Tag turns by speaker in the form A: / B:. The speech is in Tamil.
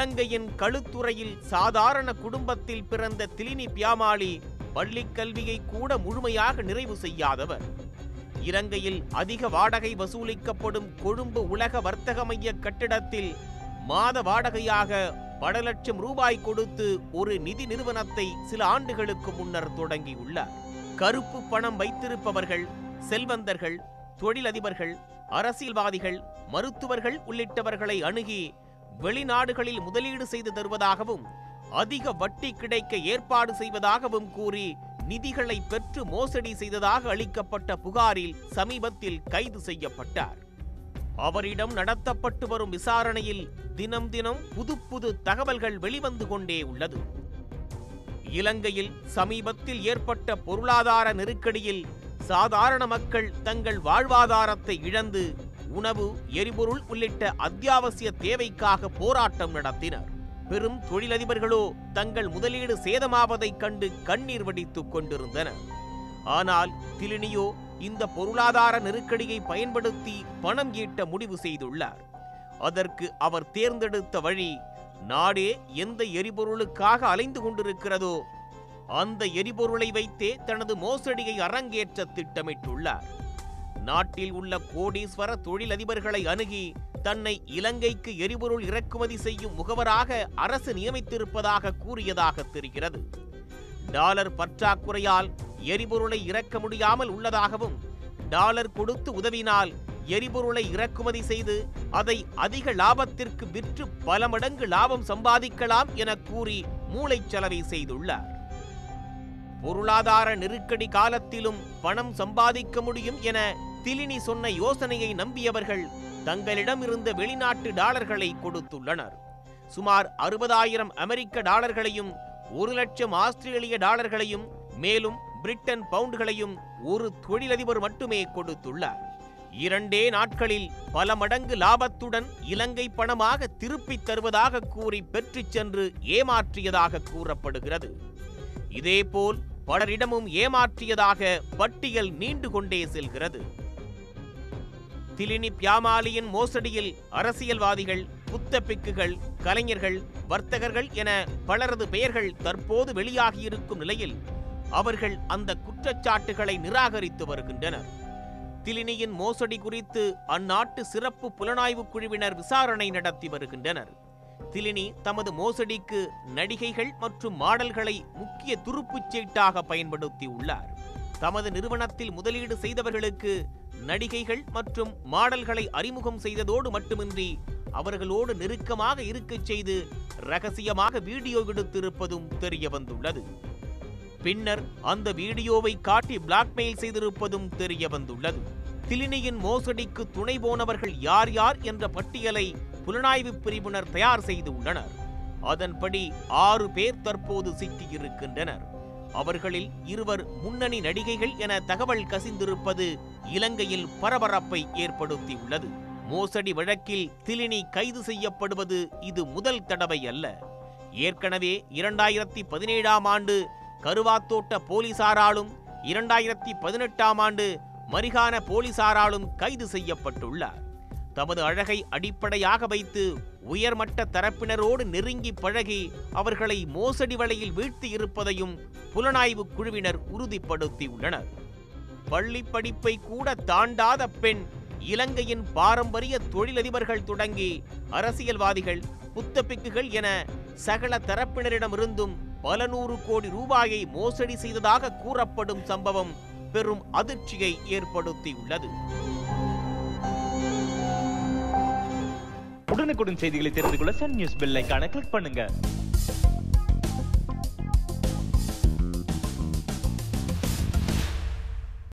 A: இலங்கையின் களுத்துறையில் சாதாரண குடும்பத்தில் பிறந்த திலினி பியாமாளி பள்ளிக் கல்வியை கூட முழுமையாக நிறைவு செய்யாதவர் இலங்கையில் அதிக வாடகை வசூலிக்கப்படும் கொழும்பு உலக வர்த்தக மைய கட்டிடத்தில் மாத வாடகையாக பல லட்சம் ரூபாய் கொடுத்து ஒரு நிதி நிறுவனத்தை சில ஆண்டுகளுக்கு முன்னர் தொடங்கியுள்ளார் கருப்பு பணம் வைத்திருப்பவர்கள் செல்வந்தர்கள் தொழிலதிபர்கள் அரசியல்வாதிகள் மருத்துவர்கள் உள்ளிட்டவர்களை அணுகி வெளிநாடுகளில் முதலீடு செய்து தருவதாகவும் அதிக வட்டி கிடைக்க ஏற்பாடு செய்வதாகவும் கூறி நிதிகளை பெற்று மோசடி செய்ததாக அளிக்கப்பட்ட புகாரில் சமீபத்தில் கைது செய்யப்பட்டார் அவரிடம் நடத்தப்பட்டு வரும் விசாரணையில் தினம் தினம் புது புது தகவல்கள் வெளிவந்து கொண்டே உள்ளது இலங்கையில் சமீபத்தில் ஏற்பட்ட பொருளாதார நெருக்கடியில் சாதாரண மக்கள் தங்கள் வாழ்வாதாரத்தை இழந்து உணவு எரிபொருள் உள்ளிட்ட அத்தியாவசிய தேவைக்காக போராட்டம் நடத்தினர் பெரும் தொழிலதிபர்களோ தங்கள் முதலீடு சேதமாவதைக் கண்டு கண்ணீர் வடித்துக் கொண்டிருந்தனர் ஆனால் திலினியோ இந்த பொருளாதார நெருக்கடியை பயன்படுத்தி பணம் ஈட்ட முடிவு செய்துள்ளார் அதற்கு அவர் தேர்ந்தெடுத்த வழி நாடே எந்த எரிபொருளுக்காக அலைந்து கொண்டிருக்கிறதோ அந்த எரிபொருளை வைத்தே தனது மோசடியை அரங்கேற்ற திட்டமிட்டுள்ளார் நாட்டில் உள்ள கோடீஸ்வர தொழிலதிபர்களை அணுகி தன்னை இலங்கைக்கு எரிபொருள் இறக்குமதி செய்யும் முகவராக அரசு நியமித்திருப்பதாக கூறியதாக தெரிகிறது டாலர் பற்றாக்குறையால் எரிபொருளை இறக்க முடியாமல் உள்ளதாகவும் டாலர் கொடுத்து உதவினால் எரிபொருளை இறக்குமதி செய்து அதை அதிக லாபத்திற்கு விற்று பல மடங்கு லாபம் சம்பாதிக்கலாம் என கூறி மூளைச்சலவை செய்துள்ளார் பொருளாதார நெருக்கடி காலத்திலும் பணம் சம்பாதிக்க முடியும் என திலினி சொன்ன யோசனையை நம்பியவர்கள் தங்களிடம் இருந்த வெளிநாட்டு டாலர்களை கொடுத்துள்ளனர் சுமார் அறுபதாயிரம் அமெரிக்க டாலர்களையும் ஒரு லட்சம் ஆஸ்திரேலிய டாலர்களையும் மேலும் பிரிட்டன் பவுண்டுகளையும் ஒரு தொழிலதிபர் மட்டுமே கொடுத்துள்ளார் இரண்டே நாட்களில் பல மடங்கு லாபத்துடன் இலங்கை பணமாக திருப்பித் தருவதாக கூறி பெற்றுச் சென்று ஏமாற்றியதாக கூறப்படுகிறது இதேபோல் பலரிடமும் ஏமாற்றியதாக பட்டியல் நீண்டு கொண்டே செல்கிறது திலினி பியாமாலியின் மோசடியில் அரசியல்வாதிகள் புத்தபிக்குகள் கலைஞர்கள் வர்த்தகர்கள் என பலரது பெயர்கள் தற்போது வெளியாகியிருக்கும் நிலையில் அவர்கள் அந்த குற்றச்சாட்டுகளை நிராகரித்து வருகின்றனர் திலினியின் மோசடி குறித்து அந்நாட்டு சிறப்பு புலனாய்வு குழுவினர் விசாரணை நடத்தி வருகின்றனர் திலினி தமது மோசடிக்கு நடிகைகள் மற்றும் மாடல்களை முக்கிய துருப்புச் சீட்டாக பயன்படுத்தியுள்ளார் தமது நிறுவனத்தில் முதலீடு செய்தவர்களுக்கு நடிகைகள் மற்றும் மாடல்களை அறிமுகம் செய்ததோடு மட்டுமின்றி அவர்களோடு நெருக்கமாக இருக்கச் செய்து ரகசியமாக வீடியோ எடுத்திருப்பதும் தெரிய வந்துள்ளது பின்னர் அந்த வீடியோவை காட்டி பிளாக்மெயில் செய்திருப்பதும் தெரிய வந்துள்ளது திலினியின் மோசடிக்கு துணை போனவர்கள் யார் யார் என்ற பட்டியலை புலனாய்வு பிரிவினர் தயார் செய்து உள்ளனர் அதன்படி ஆறு பேர் தற்போது சிக்கியிருக்கின்றனர் அவர்களில் இருவர் முன்னணி நடிகைகள் என தகவல் கசிந்திருப்பது இலங்கையில் பரபரப்பை ஏற்படுத்தியுள்ளது மோசடி வழக்கில் திலினி கைது செய்யப்படுவது இது முதல் தடவை அல்ல ஏற்கனவே இரண்டாயிரத்தி பதினேழாம் ஆண்டு கருவாத்தோட்ட போலீசாராலும் இரண்டாயிரத்தி பதினெட்டாம் ஆண்டு மரிகான போலீசாராலும் கைது செய்யப்பட்டுள்ளார் தமது அழகை அடிப்படையாக வைத்து உயர்மட்ட தரப்பினரோடு நெருங்கி பழகி அவர்களை மோசடி வலையில் வீழ்த்தி இருப்பதையும் புலனாய்வு குழுவினர் உறுதிப்படுத்தியுள்ளனர் பள்ளி படிப்பை கூட தாண்டாத பெண் இலங்கையின் பாரம்பரிய தொழிலதிபர்கள் தொடங்கி அரசியல்வாதிகள் புத்தபிக்குகள் என சகல தரப்பினரிடமிருந்தும் பல நூறு கோடி ரூபாயை மோசடி செய்ததாக கூறப்படும் சம்பவம் பெரும் அதிர்ச்சியை ஏற்படுத்தியுள்ளது
B: உடனுக்குடன் செய்திகளை தெரிந்து கொள்ள சன் நியூஸ் பெல் ஐகானை கிளிக் பண்ணுங்க